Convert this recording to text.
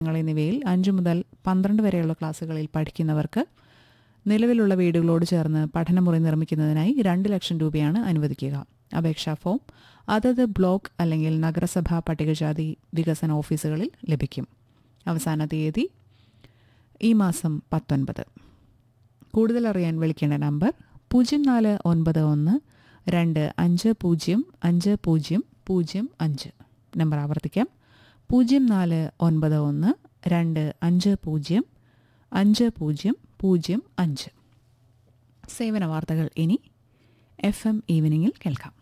എന്നിവയിൽ അഞ്ചു മുതൽ പന്ത്രണ്ട് വരെയുള്ള ക്ലാസ്സുകളിൽ പഠിക്കുന്നവർക്ക് നിലവിലുള്ള വീടുകളോട് ചേർന്ന് പഠനമുറി നിർമ്മിക്കുന്നതിനായി രണ്ട് ലക്ഷം രൂപയാണ് അനുവദിക്കുക അപേക്ഷാ ഫോം അതത് ബ്ലോക്ക് അല്ലെങ്കിൽ നഗരസഭാ പട്ടികജാതി വികസന ഓഫീസുകളിൽ ലഭിക്കും അവസാന തീയതി ഈ മാസം പത്തൊൻപത് കൂടുതൽ അറിയാൻ വിളിക്കേണ്ട നമ്പർ പൂജ്യം നാല് ഒൻപത് ഒന്ന് രണ്ട് അഞ്ച് പൂജ്യം അഞ്ച് പൂജ്യം പൂജ്യം അഞ്ച് നമ്പർ ആവർത്തിക്കാം പൂജ്യം നാല് ഒൻപത് ഒന്ന് രണ്ട് അഞ്ച് പൂജ്യം അഞ്ച് പൂജ്യം പൂജ്യം അഞ്ച് സേവന വാർത്തകൾ ഇനി എഫ് എം ഈവനിങ്ങിൽ കേൾക്കാം